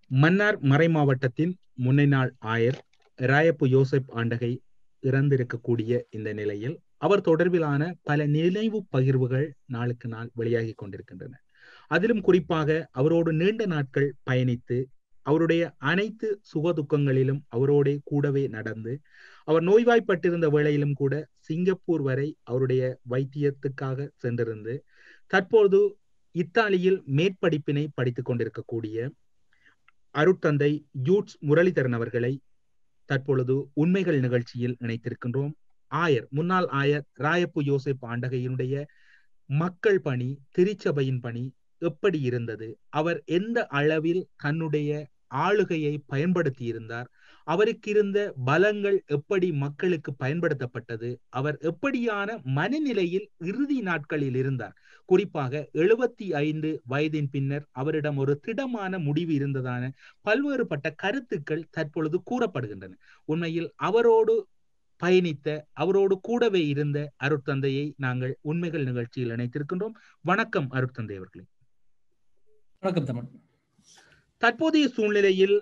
மன்னார் மறை மாவட்டத்தின் முன்னைநாள் ஆயர் ராயப்பு யோசப் ஆண்டகை இறந்திருக்கக்கூடிய இந்த நிலையில் அவர் தொடர்பிலான பல நினைவு பகிர்வுகள் நாளுக்கு நாள் வெளியாகி கொண்டிருக்கின்றன அதிலும் குறிப்பாக அவரோடு நீண்ட நாட்கள் பயணித்து அவருடைய அனைத்து சுகதுக்கங்களிலும் அவரோட கூடவே நடந்து அவர் நோய்வாய்ப்பட்டிருந்த வேளையிலும் கூட சிங்கப்பூர் வரை அவருடைய வைத்தியத்துக்காக சென்றிருந்து தற்போது இத்தாலியில் மேற்படிப்பினை படித்துக் கொண்டிருக்கக்கூடிய அருட்தந்தை யூட்ஸ் முரளிதரன் அவர்களை தற்பொழுது உண்மைகள் நிகழ்ச்சியில் இணைத்திருக்கின்றோம் ஆயர் முன்னாள் ஆயர் ராயப்பு யோசப் ஆண்டகையினுடைய மக்கள் பணி திருச்சபையின் பணி எப்படி இருந்தது அவர் எந்த அளவில் தன்னுடைய ஆளுகையை பயன்படுத்தி இருந்தார் அவருக்கு இருந்த பலங்கள் எப்படி மக்களுக்கு பயன்படுத்தப்பட்டது அவர் எப்படியான மனநிலையில் இறுதி நாட்களில் இருந்தார் குறிப்பாக எழுபத்தி ஐந்து வயதின் பின்னர் அவரிடம் ஒரு திடமான முடிவு இருந்ததான பல்வேறுபட்ட கருத்துக்கள் தற்பொழுது கூறப்படுகின்றன உண்மையில் அவரோடு பயணித்த அவரோடு கூடவே இருந்த அருட்தந்தையை நாங்கள் உண்மைகள் நிகழ்ச்சியில் இணைத்திருக்கின்றோம் வணக்கம் அருட்தந்தை அவர்களே வணக்கம் தமிழ் தற்போதைய சூழ்நிலையில்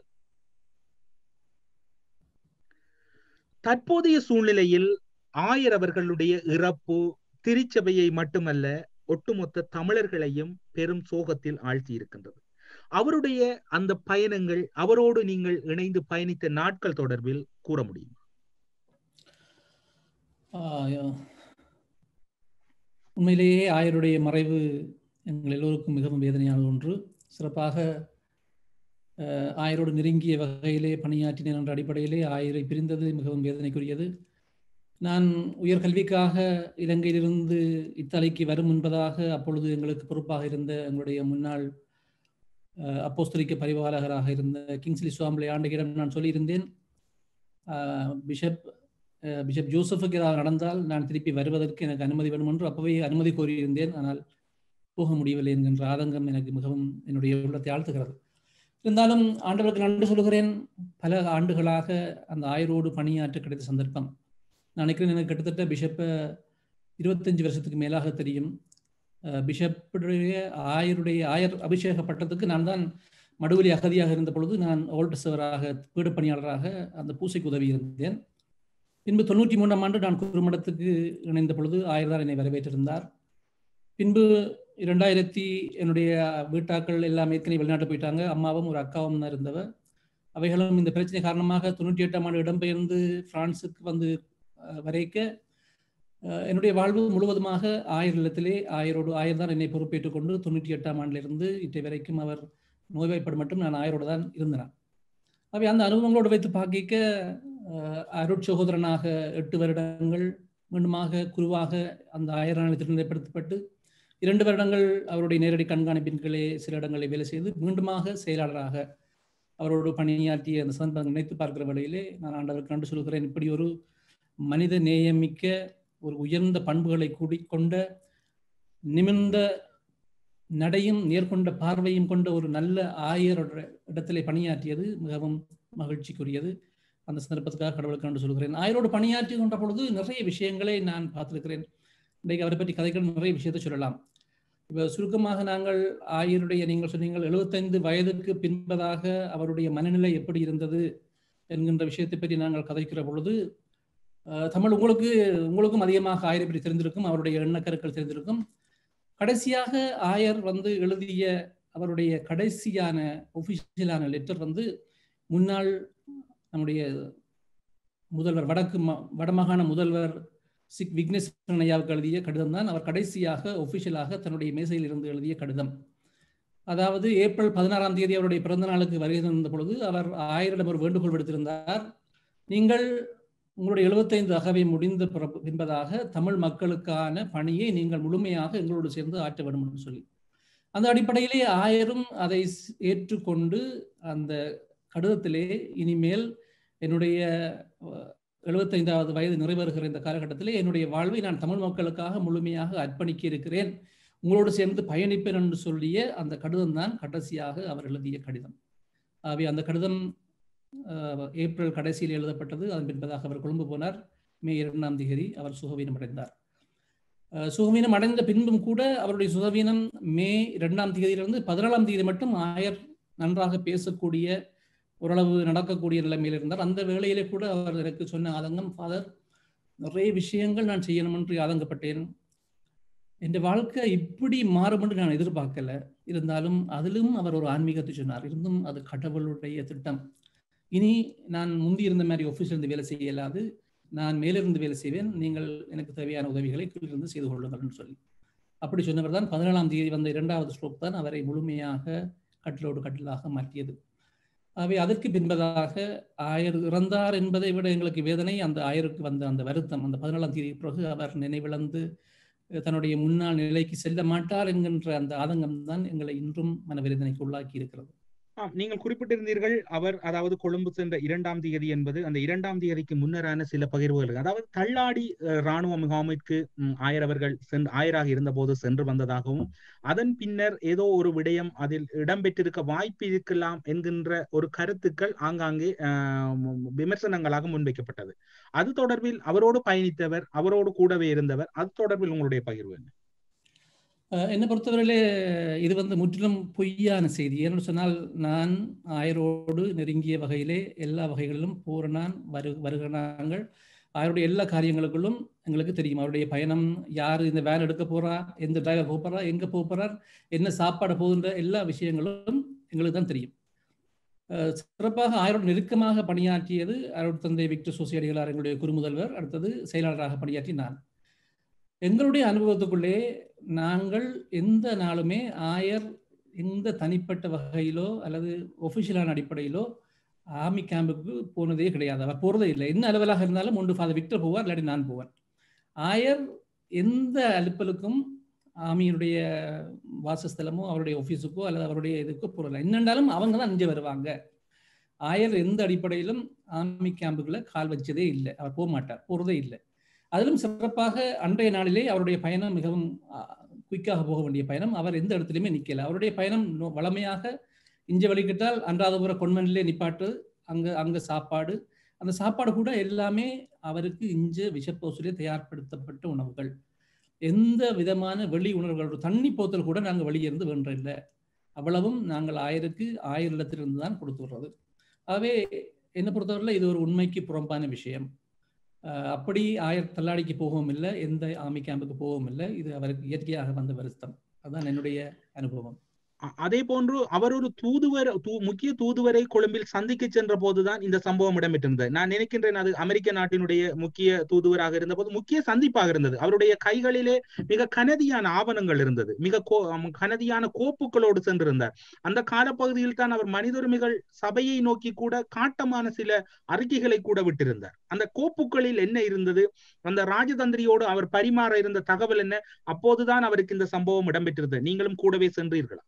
தற்போதைய சூழ்நிலையில் ஆயர் அவர்களுடைய இறப்பு திருச்சபையை மட்டுமல்ல ஒட்டுமொத்த தமிழர்களையும் பெரும் சோகத்தில் ஆழ்த்தி இருக்கின்றது அவருடைய அந்த பயணங்கள் அவரோடு நீங்கள் இணைந்து பயணித்த நாட்கள் தொடர்பில் கூற முடியும் உண்மையிலேயே ஆயருடைய மறைவு எங்கள் எல்லோருக்கும் மிகவும் வேதனையான ஒன்று சிறப்பாக ஆயரோடு நெருங்கிய வகையிலே பணியாற்றினேன் என்ற அடிப்படையிலே ஆயரை பிரிந்தது மிகவும் வேதனைக்குரியது நான் உயர்கல்விக்காக இலங்கையிலிருந்து இத்தாலிக்கு வரும் என்பதாக அப்பொழுது எங்களுக்கு பொறுப்பாக இருந்த எங்களுடைய முன்னாள் அப்போஸ்தலிக்க பரிவாளகராக இருந்த கிங்ஸ்லி சுவாமிலை ஆண்டுகிடம் நான் சொல்லியிருந்தேன் பிஷப் பிஷப் ஜோசஃபுக்கு ஏதாவது நடந்தால் நான் திருப்பி வருவதற்கு எனக்கு அனுமதி வேணும் என்று அப்பவே அனுமதி கோரியிருந்தேன் ஆனால் போக முடியவில்லை என்கின்ற ஆதங்கம் எனக்கு மிகவும் என்னுடைய உள்ளத்தை ஆழ்த்துகிறது இருந்தாலும் ஆண்டவருக்கு நன்றி சொல்கிறேன் பல ஆண்டுகளாக அந்த ஆயரோடு பணியாற்ற கிடைத்த சந்தர்ப்பம் நான் நினைக்கிறேன் எனக்கு கிட்டத்தட்ட பிஷப்பை இருபத்தஞ்சு வருஷத்துக்கு மேலாக தெரியும் பிஷப்புடைய ஆயருடைய ஆயர் அபிஷேக பட்டத்துக்கு நான் தான் மடுவலி அகதியாக இருந்த பொழுது நான் ஓல்டு சவராக பீட பணியாளராக அந்த பூசைக்கு உதவி இருந்தேன் பின்பு தொண்ணூற்றி மூன்றாம் ஆண்டு நான் குறுமடத்துக்கு இணைந்த பொழுது ஆயர் தான் என்னை வரவேற்றிருந்தார் பின்பு இரண்டாயிரத்தி என்னுடைய வீட்டாக்கள் எல்லாம் ஏற்கனவே வெளிநாட்டு போயிட்டாங்க அம்மாவும் ஒரு அக்காவும் தான் இருந்தவர் அவைகளும் இந்த பிரச்சனை காரணமாக தொண்ணூற்றி எட்டாம் ஆண்டு இடம்பெயர்ந்து பிரான்ஸுக்கு வந்து வரைக்க என்னுடைய வாழ்வு முழுவதுமாக ஆயர் இல்லத்திலே ஆயரோடு ஆயர் தான் என்னை பொறுப்பேற்றுக் கொண்டு தொண்ணூற்றி எட்டாம் ஆண்டிலிருந்து இட்டை வரைக்கும் அவர் நோய்வாய்ப்பட மட்டும் நான் ஆயரோடு தான் இருந்தேன் அவை அந்த அனுபவங்களோடு வைத்து பார்க்க அருட்சகோதரனாக எட்டு வருடங்கள் மீண்டுமாக குருவாக அந்த ஆயர் நிலையத்தில் நிலைப்படுத்தப்பட்டு இரண்டு வருடங்கள் அவருடைய நேரடி கண்காணிப்பின் கீழே சில இடங்களில் வேலை செய்து மீண்டுமாக செயலாளராக அவரோடு பணியாற்றிய அந்த சந்தர்ப்பம் நினைத்து பார்க்கிற வேளையிலே நான் ஆண்டவருக்கு நன்றி சொல்கிறேன் இப்படி ஒரு மனித நேயமிக்க ஒரு உயர்ந்த பண்புகளை கூடிக்கொண்ட நிமிர்ந்த நடையும் நேர்கொண்ட பார்வையும் கொண்ட ஒரு நல்ல ஆயரோட இடத்திலே பணியாற்றியது மிகவும் மகிழ்ச்சிக்குரியது அந்த சந்தர்ப்பத்துக்காக கடவுளுக்கு நன்றி சொல்கிறேன் ஆயரோடு பணியாற்றி கொண்ட பொழுது நிறைய விஷயங்களை நான் பார்த்திருக்கிறேன் இன்றைக்கு அவரை பற்றி கதைகள் நிறைய விஷயத்தை சொல்லலாம் இப்போ சுருக்கமாக நாங்கள் ஆயருடைய நீங்கள் சொன்னீங்கள் எழுபத்தைந்து வயதுக்கு பின்பதாக அவருடைய மனநிலை எப்படி இருந்தது என்கின்ற விஷயத்தை பற்றி நாங்கள் கதைக்கிற பொழுது தமிழ் உங்களுக்கு உங்களுக்கும் அதிகமாக ஆயரை பற்றி தெரிந்திருக்கும் அவருடைய எண்ணக்கருக்கள் தெரிந்திருக்கும் கடைசியாக ஆயர் வந்து எழுதிய அவருடைய கடைசியான ஒஃபிஷியலான லெட்டர் வந்து முன்னாள் நம்முடைய முதல்வர் வடக்கு வடமாகாண முதல்வர் சிக் விக்னேஸ்வரன் ஐயாவுக்கு எழுதிய கடிதம் தான் அவர் கடைசியாக ஒஃபிஷியலாக தன்னுடைய மேசையில் இருந்து எழுதிய கடிதம் அதாவது ஏப்ரல் பதினாறாம் தேதி அவருடைய பிறந்த நாளுக்கு வருகை தந்த பொழுது அவர் ஆயிரம் ஒரு வேண்டுகோள் விடுத்திருந்தார் நீங்கள் உங்களுடைய எழுபத்தைந்து அகவை முடிந்த பின்பதாக தமிழ் மக்களுக்கான பணியை நீங்கள் முழுமையாக எங்களோடு சேர்ந்து ஆற்ற வேண்டும் என்று சொல்லி அந்த அடிப்படையிலே ஆயரும் அதை ஏற்றுக்கொண்டு அந்த கடிதத்திலே இனிமேல் என்னுடைய எழுபத்தைந்தாவது வயது நிறைவேறுகிற இந்த காலகட்டத்தில் என்னுடைய வாழ்வை நான் தமிழ் மக்களுக்காக முழுமையாக அர்ப்பணிக்க இருக்கிறேன் உங்களோடு சேர்ந்து பயணிப்பேன் என்று சொல்லிய அந்த கடிதம் தான் கடைசியாக அவர் எழுதிய கடிதம் ஆகவே அந்த கடிதம் ஏப்ரல் கடைசியில் எழுதப்பட்டது அதன் பின்பதாக அவர் கொழும்பு போனார் மே இரண்டாம் தேதி அவர் சுகவீனம் அடைந்தார் சுகவீனம் அடைந்த பின்பும் கூட அவருடைய சுகவீனம் மே இரண்டாம் தேதியிலிருந்து பதினாலாம் தேதி மட்டும் ஆயர் நன்றாக பேசக்கூடிய ஓரளவு நடக்கக்கூடிய நிலைமையில் இருந்தார் அந்த வேளையிலே கூட அவர் எனக்கு சொன்ன ஆதங்கம் ஃபாதர் நிறைய விஷயங்கள் நான் செய்யணும் என்று ஆதங்கப்பட்டேன் என் வாழ்க்கை இப்படி மாறும் என்று நான் எதிர்பார்க்கல இருந்தாலும் அதிலும் அவர் ஒரு ஆன்மீகத்தை சொன்னார் இருந்தும் அது கடவுளுடைய திட்டம் இனி நான் முந்தி இருந்த மாதிரி ஆஃபீஸில் இருந்து வேலை செய்ய இயலாது நான் மேலிருந்து வேலை செய்வேன் நீங்கள் எனக்கு தேவையான உதவிகளை கீழிருந்து செய்து கொள்ளுங்கள்னு சொல்லி அப்படி சொன்னவர் தான் பதினேழாம் தேதி வந்த இரண்டாவது ஸ்ட்ரோக் தான் அவரை முழுமையாக கட்டிலோடு கட்டிலாக மாற்றியது ஆகவே அதற்கு பின்பதாக ஆயர் இறந்தார் என்பதை விட எங்களுக்கு வேதனை அந்த ஆயருக்கு வந்த அந்த வருத்தம் அந்த பதினேழாம் தேதி பிறகு அவர் நினைவிழந்து தன்னுடைய முன்னாள் நிலைக்கு செல்ல மாட்டார் என்கின்ற அந்த ஆதங்கம் தான் எங்களை இன்றும் மனவேதனைக்கு உள்ளாக்கி இருக்கிறது நீங்கள் குறிப்பிட்டிருந்தீர்கள் அவர் அதாவது கொழும்பு சென்ற இரண்டாம் தேதி என்பது அந்த இரண்டாம் தேதிக்கு முன்னரான சில பகிர்வுகள் அதாவது தள்ளாடி இராணுவ முகாமிற்கு ஆயர் அவர்கள் சென்று ஆயராக இருந்த போது சென்று வந்ததாகவும் அதன் பின்னர் ஏதோ ஒரு விடயம் அதில் இடம்பெற்றிருக்க வாய்ப்பு இருக்கலாம் என்கின்ற ஒரு கருத்துக்கள் ஆங்காங்கே விமர்சனங்களாக முன்வைக்கப்பட்டது அது தொடர்பில் அவரோடு பயணித்தவர் அவரோடு கூடவே இருந்தவர் அது தொடர்பில் உங்களுடைய பகிர்வு என்ன என்னை பொறுத்தவரையிலே இது வந்து முற்றிலும் பொய்யான செய்தி ஏன்னு சொன்னால் நான் ஆயரோடு நெருங்கிய வகையிலே எல்லா வகைகளிலும் பூரணான் வரு வருகிறாங்கள் அவருடைய எல்லா காரியங்களுக்குள்ளும் எங்களுக்கு தெரியும் அவருடைய பயணம் யார் இந்த வேன் எடுக்க போறா எந்த டிரைவர் போகிறா எங்கே போகிறார் என்ன சாப்பாடு போகின்ற எல்லா விஷயங்களும் எங்களுக்கு தான் தெரியும் சிறப்பாக ஆயரோடு நெருக்கமாக பணியாற்றியது அவரோட தந்தை விக்டர் சோசியடிகளார் எங்களுடைய குறுமுதல்வர் அடுத்தது செயலாளராக பணியாற்றி நான் எங்களுடைய அனுபவத்துக்குள்ளே நாங்கள் எந்த நாளுமே ஆயர் எந்த தனிப்பட்ட வகையிலோ அல்லது ஒஃபிஷியலான அடிப்படையிலோ ஆர்மி கேம்புக்கு போனதே கிடையாது அவர் போகிறதே இல்லை என்ன அலுவலாக இருந்தாலும் ஒன்று ஃபாதர் விக்டர் போவார் இல்லாட்டி நான் போவேன் ஆயர் எந்த அலுப்பலுக்கும் ஆமியினுடைய வாசஸ்தலமோ அவருடைய ஆஃபீஸுக்கோ அல்லது அவருடைய இதுக்கோ போகல என்னென்றாலும் அவங்க தான் அஞ்சு வருவாங்க ஆயர் எந்த அடிப்படையிலும் ஆர்மி கேம்புக்குள்ள கால் வச்சதே இல்லை அவர் போக மாட்டார் போகிறதே இல்லை அதிலும் சிறப்பாக அன்றைய நாளிலே அவருடைய பயணம் மிகவும் குயிக்காக போக வேண்டிய பயணம் அவர் எந்த இடத்துலையுமே நிற்கல அவருடைய பயணம் வளமையாக இஞ்ச வழிகிட்டால் அன்றாதபுர கொன்வென்ட்லேயே நிப்பாட்டு அங்கே அங்கே சாப்பாடு அந்த சாப்பாடு கூட எல்லாமே அவருக்கு இஞ்ச விஷப்போசிலே தயார்படுத்தப்பட்ட உணவுகள் எந்த விதமான வெளி உணர்வுகளோட தண்ணி போத்தல் கூட நாங்கள் வெளியிருந்து வேண்டில்லை அவ்வளவும் நாங்கள் ஆயிருக்கு ஆயிரம் இடத்திலிருந்து தான் கொடுத்து வர்றது ஆகவே என்னை பொறுத்தவரையில் இது ஒரு உண்மைக்கு புறம்பான விஷயம் அப்படி ஆயர் தள்ளாடிக்கு போகவும் இல்லை எந்த ஆர்மி கேம்புக்கு போகவும் இல்லை இது அவருக்கு இயற்கையாக வந்த வருத்தம் அதுதான் என்னுடைய அனுபவம் அதே போன்று அவர் ஒரு தூதுவர் முக்கிய தூதுவரை கொழும்பில் சந்திக்க சென்ற போதுதான் இந்த சம்பவம் இடம்பெற்றிருந்தது நான் நினைக்கின்றேன் அது அமெரிக்க நாட்டினுடைய முக்கிய தூதுவராக இருந்த போது முக்கிய சந்திப்பாக இருந்தது அவருடைய கைகளிலே மிக கனதியான ஆவணங்கள் இருந்தது மிக கோ கனதியான கோப்புகளோடு சென்றிருந்தார் அந்த காலப்பகுதியில் தான் அவர் மனித உரிமைகள் சபையை நோக்கி கூட காட்டமான சில அறிக்கைகளை கூட விட்டிருந்தார் அந்த கோப்புகளில் என்ன இருந்தது அந்த ராஜதந்திரியோடு அவர் பரிமாற இருந்த தகவல் என்ன அப்போதுதான் அவருக்கு இந்த சம்பவம் இடம்பெற்றிருந்தது நீங்களும் கூடவே சென்றீர்களா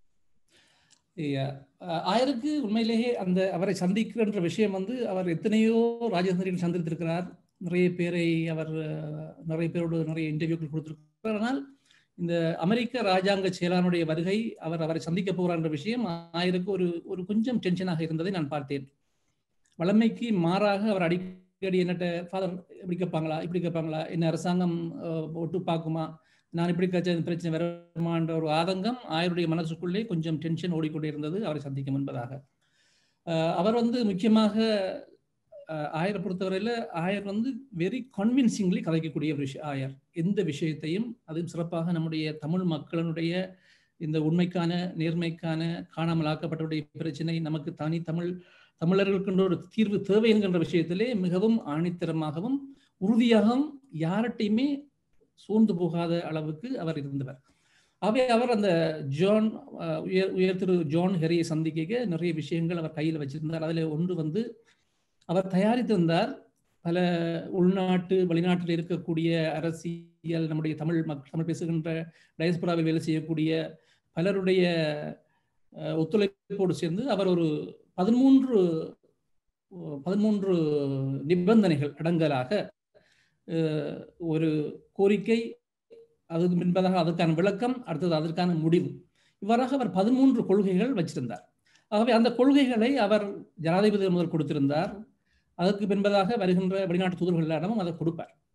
ஆயருக்கு உண்மையிலேயே அந்த அவரை சந்திக்கின்ற விஷயம் வந்து அவர் எத்தனையோ ராஜதந்திரிகள் சந்தித்திருக்கிறார் நிறைய பேரை அவர் நிறைய பேரோடு நிறைய இன்டர்வியூக்கள் கொடுத்திருக்கிறார் ஆனால் இந்த அமெரிக்க ராஜாங்க செயலாளருடைய வருகை அவர் அவரை சந்திக்க போகிறார் என்ற விஷயம் ஆயருக்கு ஒரு ஒரு கொஞ்சம் டென்ஷனாக இருந்ததை நான் பார்த்தேன் வளமைக்கு மாறாக அவர் அடிக்கடி என்னட்ட ஃபாதர் இப்படி கேட்பாங்களா இப்படி கேட்பாங்களா என்ன அரசாங்கம் ஒட்டு பார்க்குமா நான் இப்படி கச்ச பிரச்சனை வருமான்ற ஒரு ஆதங்கம் ஆயருடைய மனசுக்குள்ளே கொஞ்சம் டென்ஷன் ஓடிக்கொண்டே இருந்தது அவரை சந்திக்கும் என்பதாக அவர் வந்து முக்கியமாக ஆயரை பொறுத்தவரையில் ஆயர் வந்து வெரி கன்வின்சிங்லி கதைக்கக்கூடிய ஒரு விஷயம் ஆயர் எந்த விஷயத்தையும் அதுவும் சிறப்பாக நம்முடைய தமிழ் மக்களினுடைய இந்த உண்மைக்கான நேர்மைக்கான காணாமல் ஆக்கப்பட்டவருடைய பிரச்சனை நமக்கு தனி தமிழ் தமிழர்களுக்கு ஒரு தீர்வு தேவை என்கின்ற விஷயத்திலே மிகவும் ஆணித்தரமாகவும் உறுதியாகவும் யார்கிட்டையுமே சூழ்ந்து போகாத அளவுக்கு அவர் இருந்தவர் ஆகவே அவர் அந்த ஜான் உயர் உயர் திரு ஜான் ஹெரியை சந்திக்க நிறைய விஷயங்கள் அவர் கையில் வச்சிருந்தார் அதில் ஒன்று வந்து அவர் தயாரித்திருந்தார் பல உள்நாட்டு வெளிநாட்டில் இருக்கக்கூடிய அரசியல் நம்முடைய தமிழ் மக் தமிழ் பேசுகின்ற டயஸ்பராவில் வேலை செய்யக்கூடிய பலருடைய ஒத்துழைப்போடு சேர்ந்து அவர் ஒரு பதிமூன்று பதிமூன்று நிபந்தனைகள் அடங்கலாக ஒரு கோரிக்கை அதுக்கு பின்பதாக அதற்கான விளக்கம் அடுத்தது அதற்கான முடிவு இவ்வாறாக அவர் பதிமூன்று கொள்கைகள் வச்சிருந்தார் ஆகவே அந்த கொள்கைகளை அவர் ஜனாதிபதி முதல் கொடுத்திருந்தார் அதற்கு பின்பதாக வருகின்ற வெளிநாட்டு தூதர்களிடமும் அதை கொடுப்பார்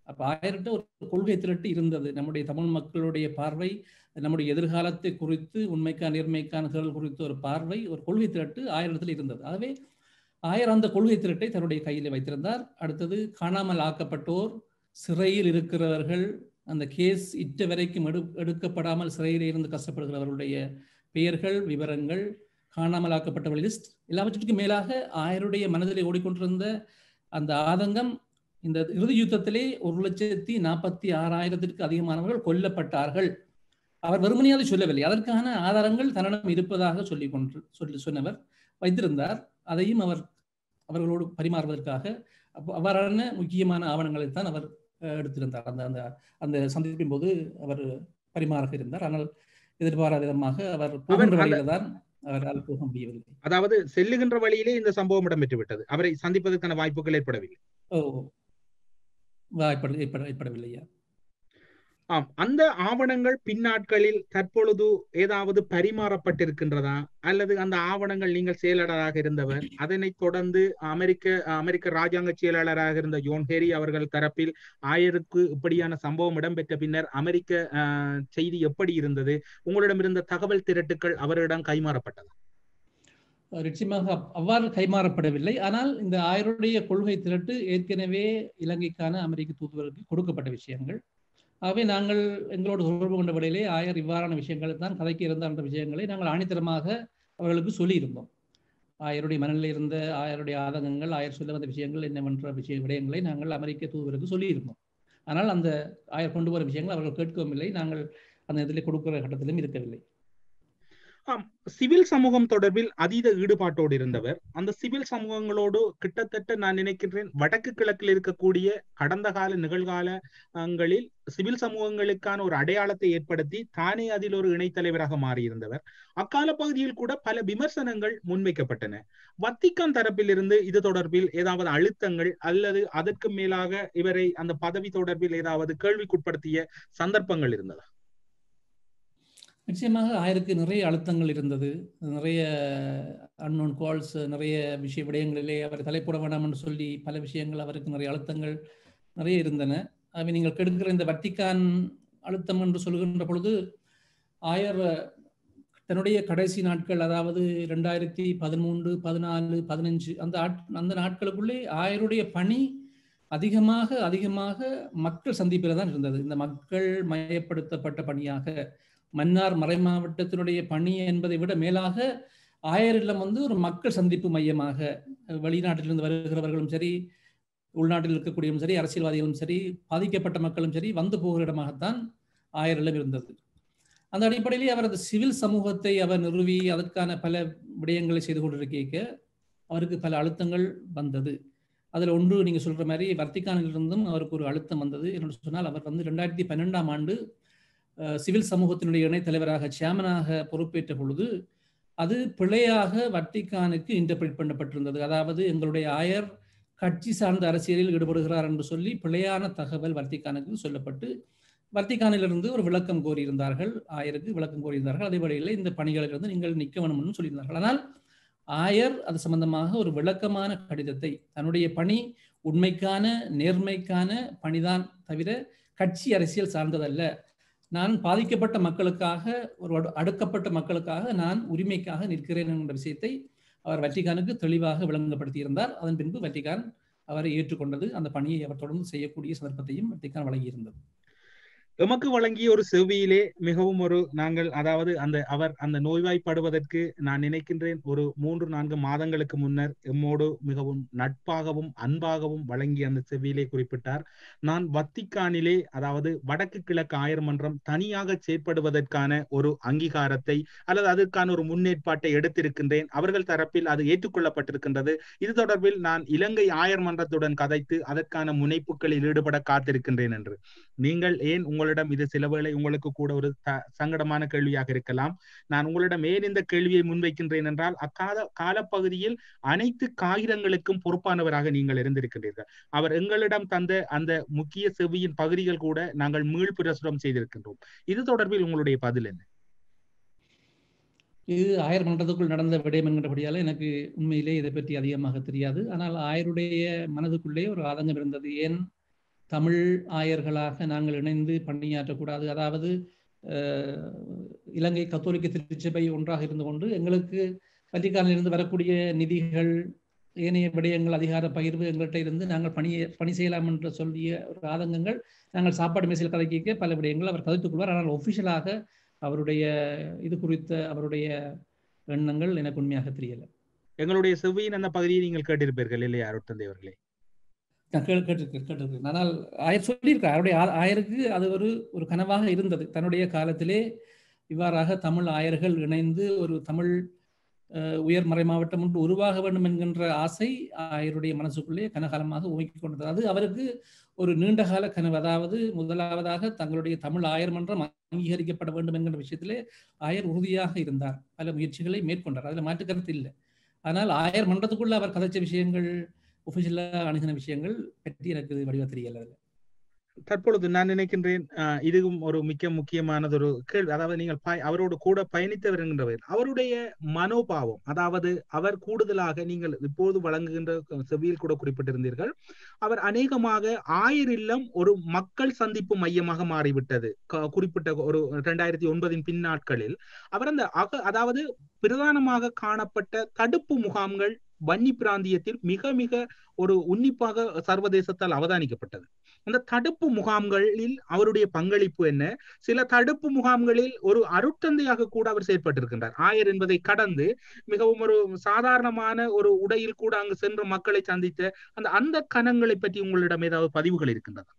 அப்ப ஆயிரட்ட ஒரு கொள்கை திரட்டு இருந்தது நம்முடைய தமிழ் மக்களுடைய பார்வை நம்முடைய எதிர்காலத்தை குறித்து உண்மைக்கான நேர்மைக்கான செயல் குறித்த ஒரு பார்வை ஒரு கொள்கை திரட்டு ஆயிரத்தில் இருந்தது ஆகவே ஆயர் அந்த கொள்கை திரட்டை தன்னுடைய கையில் வைத்திருந்தார் அடுத்தது காணாமல் ஆக்கப்பட்டோர் சிறையில் இருக்கிறவர்கள் அந்த கேஸ் இட்ட வரைக்கும் எடு எடுக்கப்படாமல் சிறையில் இருந்து கஷ்டப்படுகிறவர்களுடைய பெயர்கள் விவரங்கள் காணாமல் ஆக்கப்பட்டவர்கள் லிஸ்ட் எல்லாவற்றுக்கும் மேலாக ஆயருடைய மனதிலே ஓடிக்கொண்டிருந்த அந்த ஆதங்கம் இந்த இறுதி யுத்தத்திலே ஒரு லட்சத்தி நாற்பத்தி ஆறாயிரத்திற்கு அதிகமானவர்கள் கொல்லப்பட்டார்கள் அவர் வெறுமனையாக சொல்லவில்லை அதற்கான ஆதாரங்கள் தன்னிடம் இருப்பதாக சொல்லி கொண்டு சொல்லி சொன்னவர் வைத்திருந்தார் அதையும் அவர் அவர்களோடு பரிமாறுவதற்காக அவ்வாறான முக்கியமான ஆவணங்களை தான் அவர் எடுத்திருந்தார் அந்த அந்த அந்த சந்திப்பின் போது அவர் பரிமாறாக இருந்தார் ஆனால் எதிர்பாராத விதமாக அவர் போகின்ற வழியில தான் அவரால் போக முடியவில்லை அதாவது செல்லுகின்ற வழியிலே இந்த சம்பவம் இடம்பெற்று விட்டது அவரை சந்திப்பதற்கான வாய்ப்புகள் ஏற்படவில்லை ஓ வாய்ப்பட ஏற்பட ஏற்படவில்லையா ஆம் அந்த ஆவணங்கள் பின்னாட்களில் தற்பொழுது ஏதாவது பரிமாறப்பட்டிருக்கின்றதா அல்லது அந்த ஆவணங்கள் நீங்கள் செயலாளராக இருந்தவர் அதனைத் தொடர்ந்து அமெரிக்க அமெரிக்க ராஜாங்க செயலாளராக இருந்த யோன் ஹேரி அவர்கள் தரப்பில் ஆயருக்கு இப்படியான சம்பவம் இடம்பெற்ற பின்னர் அமெரிக்க செய்தி எப்படி இருந்தது உங்களிடம் இருந்த தகவல் திரட்டுக்கள் அவரிடம் கைமாறப்பட்டதா நிச்சயமாக அவ்வாறு கைமாறப்படவில்லை ஆனால் இந்த ஆயருடைய கொள்கை திரட்டு ஏற்கனவே இலங்கைக்கான அமெரிக்க தூதுவருக்கு கொடுக்கப்பட்ட விஷயங்கள் ஆகவே நாங்கள் எங்களோடு தொடர்பு கொண்ட வழியிலே ஆயர் இவ்வாறான விஷயங்களை தான் கதைக்கு இருந்த அந்த விஷயங்களை நாங்கள் ஆணித்தரமாக அவர்களுக்கு சொல்லியிருந்தோம் ஆயருடைய மனநிலை இருந்த ஆயருடைய ஆதங்கங்கள் ஆயர் சொல்ல வந்த விஷயங்கள் என்னவென்ற விஷய விடயங்களை நாங்கள் அமெரிக்க தூதுவருக்கு சொல்லியிருந்தோம் ஆனால் அந்த ஆயர் கொண்டு வர விஷயங்கள் அவர்கள் கேட்கவும் இல்லை நாங்கள் அந்த இதில் கொடுக்கிற கட்டத்திலும் இருக்கவில்லை ஆம் சிவில் சமூகம் தொடர்பில் அதீத ஈடுபாட்டோடு இருந்தவர் அந்த சிவில் சமூகங்களோடு கிட்டத்தட்ட நான் நினைக்கின்றேன் வடக்கு கிழக்கில் இருக்கக்கூடிய கடந்த கால நிகழ்காலங்களில் சிவில் சமூகங்களுக்கான ஒரு அடையாளத்தை ஏற்படுத்தி தானே அதில் ஒரு இணைத்தலைவராக மாறியிருந்தவர் அக்கால பகுதியில் கூட பல விமர்சனங்கள் முன்வைக்கப்பட்டன வத்திக்கான் தரப்பிலிருந்து இது தொடர்பில் ஏதாவது அழுத்தங்கள் அல்லது அதற்கு மேலாக இவரை அந்த பதவி தொடர்பில் ஏதாவது கேள்விக்குட்படுத்திய சந்தர்ப்பங்கள் இருந்ததா நிச்சயமாக ஆயருக்கு நிறைய அழுத்தங்கள் இருந்தது நிறைய அன்னோன் கால்ஸ் நிறைய விஷய விடயங்களிலே அவர் தலைப்பட வேண்டாம் என்று சொல்லி பல விஷயங்கள் அவருக்கு நிறைய அழுத்தங்கள் நிறைய இருந்தன அவை நீங்கள் கெடுக்கிற இந்த வட்டிக்கான் அழுத்தம் என்று சொல்கின்ற பொழுது ஆயர் தன்னுடைய கடைசி நாட்கள் அதாவது ரெண்டாயிரத்தி பதிமூன்று பதினாலு பதினஞ்சு அந்த அந்த நாட்களுக்குள்ளே ஆயருடைய பணி அதிகமாக அதிகமாக மக்கள் சந்திப்பில் தான் இருந்தது இந்த மக்கள் மயப்படுத்தப்பட்ட பணியாக மன்னார் மறை மாவட்டத்தினுடைய பணி என்பதை விட மேலாக ஆயர் இல்லம் வந்து ஒரு மக்கள் சந்திப்பு மையமாக வெளிநாட்டிலிருந்து வருகிறவர்களும் சரி உள்நாட்டில் இருக்கக்கூடியவும் சரி அரசியல்வாதிகளும் சரி பாதிக்கப்பட்ட மக்களும் சரி வந்து போகிற இடமாகத்தான் ஆயர் இல்லம் இருந்தது அந்த அடிப்படையிலே அவரது சிவில் சமூகத்தை அவர் நிறுவி அதற்கான பல விடயங்களை செய்து கொண்டிருக்க அவருக்கு பல அழுத்தங்கள் வந்தது அதில் ஒன்று நீங்கள் சொல்கிற மாதிரி வர்த்திகானிலிருந்தும் அவருக்கு ஒரு அழுத்தம் வந்தது என்று சொன்னால் அவர் வந்து ரெண்டாயிரத்தி பன்னெண்டாம் ஆண்டு சிவில் சமூகத்தினுடைய இணைத் தலைவராக சேர்மனாக பொறுப்பேற்ற பொழுது அது பிழையாக வட்டிக்கானுக்கு இன்டர்பிரேட் பண்ணப்பட்டிருந்தது அதாவது எங்களுடைய ஆயர் கட்சி சார்ந்த அரசியலில் ஈடுபடுகிறார் என்று சொல்லி பிழையான தகவல் வர்த்திகானுக்கு சொல்லப்பட்டு வர்த்திகானிலிருந்து ஒரு விளக்கம் கோரியிருந்தார்கள் ஆயருக்கு விளக்கம் கோரியிருந்தார்கள் அதே வழியில் இந்த பணிகளிலிருந்து நீங்கள் நிற்க வேணும்னு சொல்லியிருந்தார்கள் ஆனால் ஆயர் அது சம்பந்தமாக ஒரு விளக்கமான கடிதத்தை தன்னுடைய பணி உண்மைக்கான நேர்மைக்கான பணிதான் தவிர கட்சி அரசியல் சார்ந்ததல்ல நான் பாதிக்கப்பட்ட மக்களுக்காக ஒரு அடுக்கப்பட்ட மக்களுக்காக நான் உரிமைக்காக நிற்கிறேன் என்ற விஷயத்தை அவர் வட்டிகானுக்கு தெளிவாக விளங்கப்படுத்தியிருந்தார் அதன் பின்பு வட்டிகான் அவரை ஏற்றுக்கொண்டது அந்த பணியை அவர் தொடர்ந்து செய்யக்கூடிய சந்தர்ப்பத்தையும் வட்டிகான் வழங்கியிருந்தது எமக்கு வழங்கிய ஒரு செவ்வியிலே மிகவும் ஒரு நாங்கள் அதாவது அந்த அவர் அந்த நோய்வாய்ப்படுவதற்கு நான் நினைக்கின்றேன் ஒரு மூன்று நான்கு மாதங்களுக்கு முன்னர் எம்மோடு மிகவும் நட்பாகவும் அன்பாகவும் வழங்கிய அந்த செவ்வியிலே குறிப்பிட்டார் நான் வத்திக்கானிலே அதாவது வடக்கு கிழக்கு ஆயர் மன்றம் தனியாக செயற்படுவதற்கான ஒரு அங்கீகாரத்தை அல்லது அதற்கான ஒரு முன்னேற்பாட்டை எடுத்திருக்கின்றேன் அவர்கள் தரப்பில் அது ஏற்றுக்கொள்ளப்பட்டிருக்கின்றது இது தொடர்பில் நான் இலங்கை ஆயர் மன்றத்துடன் கதைத்து அதற்கான முனைப்புகளில் ஈடுபட காத்திருக்கின்றேன் என்று நீங்கள் ஏன் உங்களிடம் இது சில வேளை உங்களுக்கு கூட ஒரு சங்கடமான கேள்வியாக இருக்கலாம் நான் உங்களிடம் ஏன் இந்த கேள்வியை முன்வைக்கின்றேன் என்றால் அக்கால காலப்பகுதியில் அனைத்து காகிதங்களுக்கும் பொறுப்பானவராக நீங்கள் இருந்திருக்கின்றீர்கள் அவர் எங்களிடம் தந்த அந்த முக்கிய செவியின் பகுதிகள் கூட நாங்கள் மீள் பிரசுரம் செய்திருக்கின்றோம் இது தொடர்பில் உங்களுடைய பதில் என்ன இது ஆயர் மன்றத்துக்குள் நடந்த விடயம் என்கிறபடியால் எனக்கு உண்மையிலே இதை பற்றி அதிகமாக தெரியாது ஆனால் ஆயருடைய மனதுக்குள்ளே ஒரு ஆதங்கம் இருந்தது ஏன் தமிழ் ஆயர்களாக நாங்கள் இணைந்து பணியாற்றக்கூடாது அதாவது இலங்கை கத்தோலிக்க திருச்சபை ஒன்றாக இருந்து கொண்டு எங்களுக்கு வத்திக்கானிலிருந்து வரக்கூடிய நிதிகள் ஏனைய விடயங்கள் அதிகார பகிர்வு எங்கள்கிட்ட இருந்து நாங்கள் பணியை பணி செய்யலாம் என்று சொல்லிய ஒரு ஆதங்கங்கள் நாங்கள் சாப்பாடு மேசையில் கதைக்க பல விடயங்கள் அவர் கதைத்துக் கொள்வார் ஆனால் ஒஃபிஷியலாக அவருடைய இது குறித்த அவருடைய எண்ணங்கள் எனக்கு உண்மையாக தெரியல எங்களுடைய செவ்வியின் அந்த பகுதியை நீங்கள் கேட்டிருப்பீர்கள் இல்லையா அருட்தந்தை அவர்களே நான் கேட்டு கேட்டிருக்கேன் கேட்டிருக்கேன் ஆனால் ஆயர் சொல்லியிருக்கார் அவருடைய ஆயருக்கு அது ஒரு ஒரு கனவாக இருந்தது தன்னுடைய காலத்திலே இவ்வாறாக தமிழ் ஆயர்கள் இணைந்து ஒரு தமிழ் உயர் மறை மாவட்டம் ஒன்று உருவாக வேண்டும் என்கின்ற ஆசை ஆயருடைய மனசுக்குள்ளே கனகாலமாக ஓங்கிக் கொண்டது அது அவருக்கு ஒரு நீண்டகால கனவு அதாவது முதலாவதாக தங்களுடைய தமிழ் ஆயர் மன்றம் அங்கீகரிக்கப்பட வேண்டும் என்கிற விஷயத்திலே ஆயர் உறுதியாக இருந்தார் பல முயற்சிகளை மேற்கொண்டார் அதில் மாற்று கருத்து இல்லை ஆனால் ஆயர் மன்றத்துக்குள்ள அவர் கதைச்ச விஷயங்கள் ஒஃபிஷியலாக அணுகின விஷயங்கள் பற்றி எனக்கு வடிவ தெரியல அதில் தற்பொழுது நான் நினைக்கின்றேன் இதுவும் ஒரு மிக முக்கியமானது ஒரு கேள்வி அதாவது நீங்கள் அவரோடு கூட பயணித்தவர் என்கின்றவர் அவருடைய மனோபாவம் அதாவது அவர் கூடுதலாக நீங்கள் இப்போது வழங்குகின்ற செவியில் கூட குறிப்பிட்டிருந்தீர்கள் அவர் அநேகமாக ஆயிரம் இல்லம் ஒரு மக்கள் சந்திப்பு மையமாக மாறிவிட்டது குறிப்பிட்ட ஒரு இரண்டாயிரத்தி ஒன்பதின் பின்னாட்களில் அவர் அந்த அக அதாவது பிரதானமாக காணப்பட்ட தடுப்பு முகாம்கள் வன்னி பிராந்தியத்தில் மிக மிக ஒரு உன்னிப்பாக சர்வதேசத்தால் அவதானிக்கப்பட்டது அந்த தடுப்பு முகாம்களில் அவருடைய பங்களிப்பு என்ன சில தடுப்பு முகாம்களில் ஒரு அருட்தந்தையாக கூட அவர் செயற்பட்டிருக்கின்றார் ஆயர் என்பதை கடந்து மிகவும் ஒரு சாதாரணமான ஒரு உடையில் கூட அங்கு சென்ற மக்களை சந்தித்த அந்த அந்த கணங்களை பற்றி உங்களிடம் ஏதாவது பதிவுகள் இருக்கின்றதா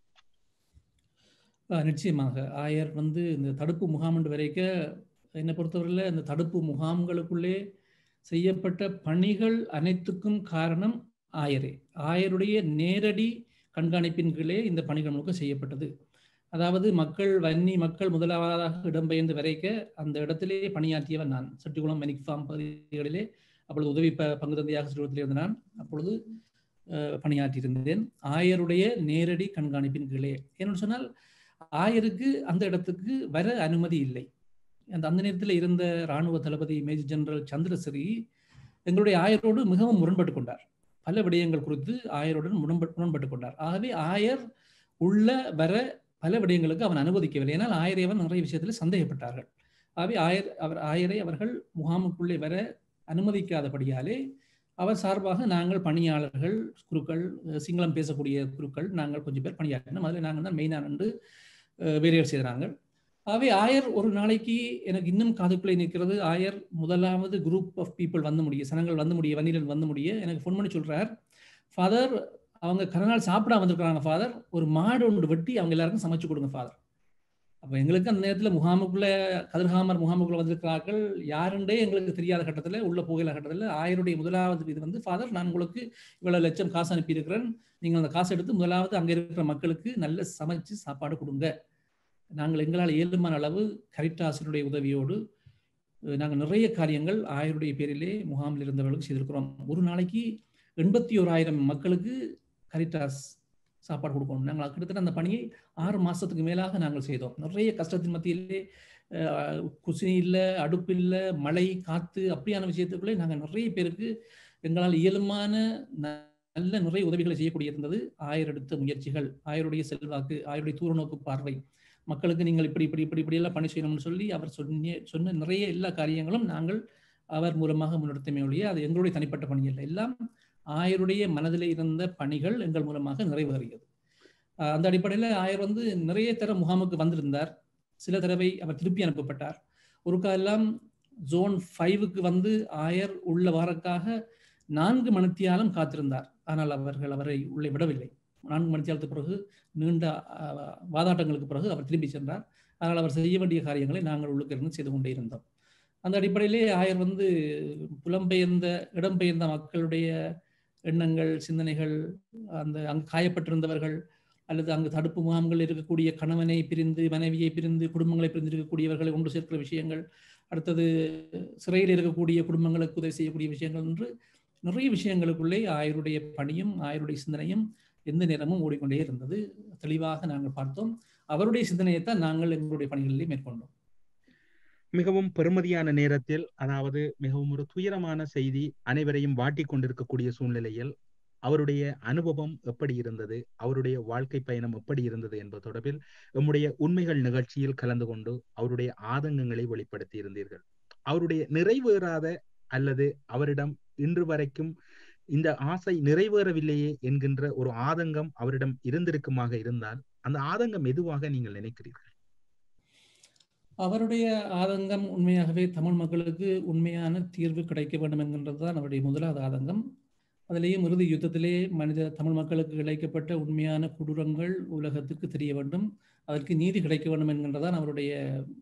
நிச்சயமாக ஆயர் வந்து இந்த தடுப்பு முகாம் என்று வரைக்க என்னை பொறுத்தவரையில் இந்த தடுப்பு முகாம்களுக்குள்ளே செய்யப்பட்ட பணிகள் அனைத்துக்கும் காரணம் ஆயரே ஆயருடைய நேரடி கண்காணிப்பின் கீழே இந்த பணிகள் முழுக்க செய்யப்பட்டது அதாவது மக்கள் வன்னி மக்கள் முதலாவதாக இடம்பெயர்ந்து வரைக்க அந்த இடத்திலே பணியாற்றியவர் நான் செட்டிகுளம் மெனிக் ஃபார்ம் பகுதிகளிலே அப்பொழுது உதவி ப பங்கு தந்தையாக சிறுவத்தில் இருந்த நான் அப்பொழுது பணியாற்றியிருந்தேன் ஆயருடைய நேரடி கண்காணிப்பின் கீழே ஏன்னு சொன்னால் ஆயருக்கு அந்த இடத்துக்கு வர அனுமதி இல்லை அந்த அந்த நேரத்தில் இருந்த இராணுவ தளபதி மேஜர் ஜெனரல் சந்திரசிறி எங்களுடைய ஆயரோடு மிகவும் முரண்பட்டு கொண்டார் பல விடயங்கள் குறித்து ஆயருடன் முரண்பட்டு முரண்பட்டு கொண்டார் ஆகவே ஆயர் உள்ள வர பல விடயங்களுக்கு அவன் அனுமதிக்கவில்லை ஏன்னால் ஆயரை அவன் நிறைய விஷயத்தில் சந்தேகப்பட்டார்கள் ஆகவே ஆயர் அவர் ஆயரை அவர்கள் முகாமுக்குள்ளே வர அனுமதிக்காதபடியாலே அவர் சார்பாக நாங்கள் பணியாளர்கள் குருக்கள் சிங்களம் பேசக்கூடிய குருக்கள் நாங்கள் கொஞ்சம் பேர் பணியாற்றினோம் அதில் நாங்கள் தான் மெயினாக நின்று வேலைகள் செய்கிறாங்க ஆகவே ஆயர் ஒரு நாளைக்கு எனக்கு இன்னும் காதுக்குள்ளே நிற்கிறது ஆயர் முதலாவது குரூப் ஆஃப் பீப்புள் வந்து முடிய சனங்கள் வந்து முடிய வன்னியர்கள் வந்து முடிய எனக்கு ஃபோன் பண்ணி சொல்கிறார் ஃபாதர் அவங்க கரநாள் சாப்பிட வந்திருக்கிறாங்க ஃபாதர் ஒரு மாடு ஒன்று வெட்டி அவங்க எல்லாருக்கும் சமைச்சு கொடுங்க ஃபாதர் அப்போ எங்களுக்கு அந்த நேரத்தில் முகாமுக்குள்ளே கதிர்காமர் முகாமுக்குள்ளே வந்திருக்கிறார்கள் யாருண்டே எங்களுக்கு தெரியாத கட்டத்தில் உள்ள போகல கட்டத்தில் ஆயருடைய முதலாவது இது வந்து ஃபாதர் நான் உங்களுக்கு இவ்வளோ லட்சம் காசு அனுப்பியிருக்கிறேன் நீங்கள் அந்த காசு எடுத்து முதலாவது அங்கே இருக்கிற மக்களுக்கு நல்ல சமைச்சு சாப்பாடு கொடுங்க நாங்கள் எங்களால் இயலுமான அளவு கரிட்டாசனுடைய உதவியோடு நாங்கள் நிறைய காரியங்கள் ஆயருடைய பேரிலே முகாமில் இருந்தவர்களுக்கு செய்திருக்கிறோம் ஒரு நாளைக்கு எண்பத்தி ஓராயிரம் மக்களுக்கு கரிட்டாஸ் சாப்பாடு கொடுக்கணும் நாங்கள் கிட்டத்தட்ட அந்த பணியை ஆறு மாதத்துக்கு மேலாக நாங்கள் செய்தோம் நிறைய கஷ்டத்தின் மத்தியிலே குசினி இல்லை அடுப்பு இல்லை மழை காற்று அப்படியான விஷயத்துக்குள்ளே நாங்கள் நிறைய பேருக்கு எங்களால் இயலுமான நல்ல நிறைய உதவிகளை செய்யக்கூடிய இருந்தது ஆயர் எடுத்த முயற்சிகள் ஆயருடைய செல்வாக்கு ஆயருடைய தூரநோக்கு பார்வை மக்களுக்கு நீங்கள் இப்படி இப்படி இப்படி இப்படியெல்லாம் பணி செய்யணும்னு சொல்லி அவர் சொன்ன சொன்ன நிறைய எல்லா காரியங்களும் நாங்கள் அவர் மூலமாக முன்னெடுத்தமே ஒழிய அது எங்களுடைய தனிப்பட்ட பணி இல்லை எல்லாம் ஆயருடைய மனதில் இருந்த பணிகள் எங்கள் மூலமாக நிறைவேறியது அந்த அடிப்படையில் ஆயர் வந்து நிறைய தர முகாமுக்கு வந்திருந்தார் சில தடவை அவர் திருப்பி அனுப்பப்பட்டார் ஒரு காலம் ஜோன் ஃபைவுக்கு வந்து ஆயர் உள்ள வாரக்காக நான்கு மணித்தியாலம் காத்திருந்தார் ஆனால் அவர்கள் அவரை உள்ளே விடவில்லை நான்கு மணித்தியாலத்துக்கு பிறகு நீண்ட வாதாட்டங்களுக்கு பிறகு அவர் திரும்பி சென்றார் அதனால் அவர் செய்ய வேண்டிய காரியங்களை நாங்கள் உள்ளுக்கு இருந்து செய்து கொண்டே இருந்தோம் அந்த அடிப்படையிலே ஆயர் வந்து புலம்பெயர்ந்த இடம்பெயர்ந்த மக்களுடைய எண்ணங்கள் சிந்தனைகள் அந்த அங்கு காயப்பட்டிருந்தவர்கள் அல்லது அங்கு தடுப்பு முகாம்கள் இருக்கக்கூடிய கணவனை பிரிந்து மனைவியை பிரிந்து குடும்பங்களை பிரிந்து இருக்கக்கூடியவர்களை ஒன்று சேர்க்கிற விஷயங்கள் அடுத்தது சிறையில் இருக்கக்கூடிய குடும்பங்களுக்கு உதவி செய்யக்கூடிய விஷயங்கள் என்று நிறைய விஷயங்களுக்குள்ளே ஆயருடைய பணியும் ஆயருடைய சிந்தனையும் எந்த நேரமும் ஓடிக்கொண்டே இருந்தது தெளிவாக நாங்கள் பார்த்தோம் அவருடைய சிந்தனையை தான் நாங்கள் எங்களுடைய பணிகளிலே மேற்கொண்டோம் மிகவும் பெருமதியான நேரத்தில் அதாவது மிகவும் ஒரு துயரமான செய்தி அனைவரையும் வாட்டி கொண்டிருக்கக்கூடிய சூழ்நிலையில் அவருடைய அனுபவம் எப்படி இருந்தது அவருடைய வாழ்க்கை பயணம் எப்படி இருந்தது என்பது தொடர்பில் நம்முடைய உண்மைகள் நிகழ்ச்சியில் கலந்து கொண்டு அவருடைய ஆதங்கங்களை வெளிப்படுத்தி இருந்தீர்கள் அவருடைய நிறைவேறாத அல்லது அவரிடம் இன்று வரைக்கும் இந்த ஆசை நிறைவேறவில்லையே என்கின்ற ஒரு ஆதங்கம் அவரிடம் இருந்திருக்குமாக இருந்தால் அந்த ஆதங்கம் எதுவாக நீங்கள் நினைக்கிறீர்கள் அவருடைய ஆதங்கம் உண்மையாகவே தமிழ் மக்களுக்கு உண்மையான தீர்வு கிடைக்க வேண்டும் என்கின்றது தான் அவருடைய முதலாவது ஆதங்கம் அதிலேயும் இறுதி யுத்தத்திலே மனித தமிழ் மக்களுக்கு இழைக்கப்பட்ட உண்மையான கொடூரங்கள் உலகத்துக்கு தெரிய வேண்டும் அதற்கு நீதி கிடைக்க வேண்டும் என்கின்றதான் அவருடைய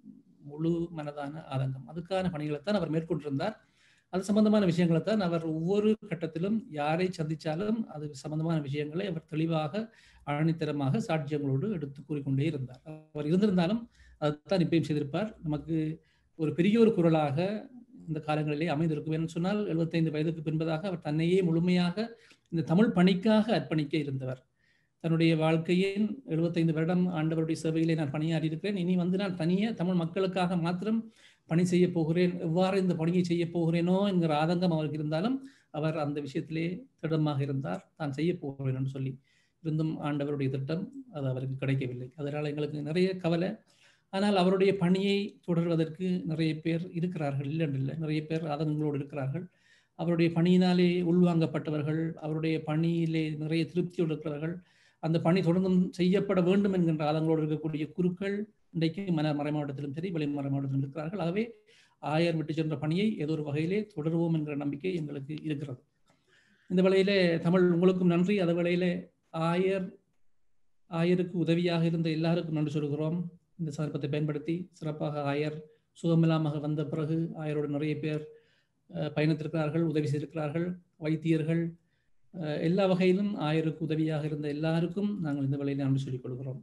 முழு மனதான ஆதங்கம் அதுக்கான பணிகளைத்தான் அவர் மேற்கொண்டிருந்தார் அது சம்பந்தமான விஷயங்களை தான் அவர் ஒவ்வொரு கட்டத்திலும் யாரை சந்தித்தாலும் அது சம்பந்தமான விஷயங்களை அவர் தெளிவாக ஆணித்தரமாக சாட்சியங்களோடு எடுத்து கூறிக்கொண்டே இருந்தார் அவர் இருந்திருந்தாலும் அதுதான் இப்பயும் செய்திருப்பார் நமக்கு ஒரு பெரிய ஒரு குரலாக இந்த காலங்களிலே அமைந்திருக்கும் என்று சொன்னால் எழுபத்தைந்து வயதுக்கு பின்பதாக அவர் தன்னையே முழுமையாக இந்த தமிழ் பணிக்காக அர்ப்பணிக்க இருந்தவர் தன்னுடைய வாழ்க்கையின் எழுபத்தைந்து வருடம் ஆண்டவருடைய சேவையிலே நான் பணியாற்றி இருக்கிறேன் இனி வந்து நான் தனியே தமிழ் மக்களுக்காக மாத்திரம் பணி செய்ய போகிறேன் எவ்வாறு இந்த பணியை செய்ய போகிறேனோ என்கிற ஆதங்கம் அவருக்கு இருந்தாலும் அவர் அந்த விஷயத்திலே திடமாக இருந்தார் தான் செய்ய போகிறேன் என்று சொல்லி இருந்தும் ஆண்டவருடைய திட்டம் அது அவருக்கு கிடைக்கவில்லை அதனால் எங்களுக்கு நிறைய கவலை ஆனால் அவருடைய பணியை தொடர்வதற்கு நிறைய பேர் இருக்கிறார்கள் இல்லை இல்லை நிறைய பேர் ஆதங்கங்களோடு இருக்கிறார்கள் அவருடைய பணியினாலே உள்வாங்கப்பட்டவர்கள் அவருடைய பணியிலே நிறைய திருப்தியோடு இருக்கிறவர்கள் அந்த பணி தொடர்ந்தும் செய்யப்பட வேண்டும் என்கின்ற ஆதங்களோடு இருக்கக்கூடிய குருக்கள் இன்றைக்கு மன மறைமாவட்டத்திலும் சரி வெளி மறைமாவட்டத்திலும் இருக்கிறார்கள் ஆகவே ஆயர் விட்டு சென்ற பணியை ஏதோ ஒரு வகையிலே தொடருவோம் என்கிற நம்பிக்கை எங்களுக்கு இருக்கிறது இந்த வேளையிலே தமிழ் உங்களுக்கும் நன்றி அதே வேளையிலே ஆயர் ஆயருக்கு உதவியாக இருந்த எல்லாருக்கும் நன்றி சொல்கிறோம் இந்த சந்தர்ப்பத்தை பயன்படுத்தி சிறப்பாக ஆயர் சுகமில்லாமல் வந்த பிறகு ஆயரோடு நிறைய பேர் பயணித்திருக்கிறார்கள் உதவி செய்திருக்கிறார்கள் வைத்தியர்கள் எல்லா வகையிலும் ஆயருக்கு உதவியாக இருந்த எல்லாருக்கும் நாங்கள் இந்த வேலையில நன்றி சொல்லிக் கொள்கிறோம்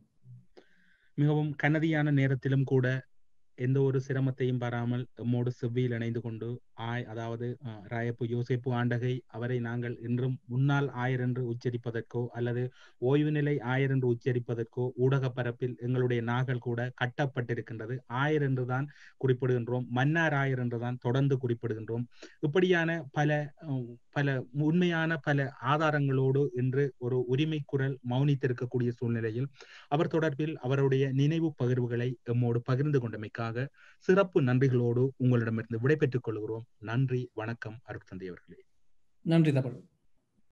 மிகவும் கனதியான நேரத்திலும் கூட எந்த ஒரு சிரமத்தையும் பெறாமல் எம்மோடு செவ்வியில் இணைந்து கொண்டு ஆய் அதாவது ராயப்பு யோசிப்பு ஆண்டகை அவரை நாங்கள் இன்றும் முன்னாள் ஆயர் என்று உச்சரிப்பதற்கோ அல்லது ஓய்வு நிலை ஆயர் என்று உச்சரிப்பதற்கோ ஊடக பரப்பில் எங்களுடைய நாகள் கூட கட்டப்பட்டிருக்கின்றது ஆயர் என்றுதான் குறிப்பிடுகின்றோம் மன்னார் ஆயர் என்றுதான் தொடர்ந்து குறிப்பிடுகின்றோம் இப்படியான பல பல உண்மையான பல ஆதாரங்களோடு இன்று ஒரு உரிமை குரல் மௌனித்திருக்கக்கூடிய சூழ்நிலையில் அவர் தொடர்பில் அவருடைய நினைவு பகிர்வுகளை எம்மோடு பகிர்ந்து கொண்டமைக்காக சிறப்பு நன்றிகளோடு உங்களிடமிருந்து விடைபெற்றுக் கொள்கிறோம் நன்றி வணக்கம் அருட்தந்தை அவர்களே நன்றி தமிழ்